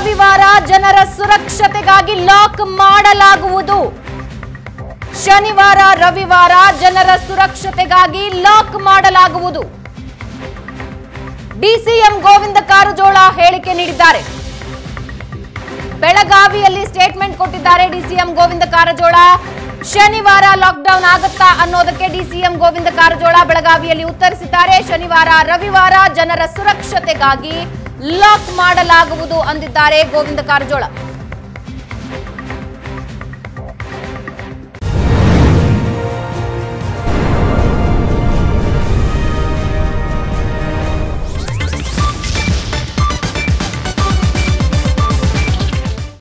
ರವಿವಾರ ಜನರ ಸುರಕ್ಷತೆಗಾಗಿ ಲಾಕ್ ಮಾಡಲಾಗುವುದು ಶನಿವಾರ ರವಿವಾರ ಜನರ ಸುರಕ್ಷತೆಗಾಗಿ ಲಾಕ್ ಮಾಡಲಾಗುವುದು ಡಿಸಿಎಂ ಗೋವಿಂದ ಕಾರಜೋಳ ಹೇಳಿಕೆ ನೀಡಿದ್ದಾರೆ ಬೆಳಗಾವಿಯಲ್ಲಿ ಸ್ಟೇಟ್ಮೆಂಟ್ ಕೊಟ್ಟಿದ್ದಾರೆ ಡಿಸಿಎಂ ಗೋವಿಂದ ಕಾರಜೋಳ ಶನಿವಾರ ಲಾಕ್ಡೌನ್ ಆಗುತ್ತಾ ಅನ್ನೋದಕ್ಕೆ ಡಿಸಿಎಂ ಗೋವಿಂದ ಕಾರಜೋಳ ಬೆಳಗಾವಿಯಲ್ಲಿ ಉತ್ತರಿಸಿದ್ದಾರೆ ಶನಿವಾರ ರವಿವಾರ ಜನರ ಸುರಕ್ಷತೆಗಾಗಿ ಲಾಕ್ ಮಾಡಲಾಗುವುದು ಅಂದಿದ್ದಾರೆ ಗೋವಿಂದ ಕಾರಜೋಳ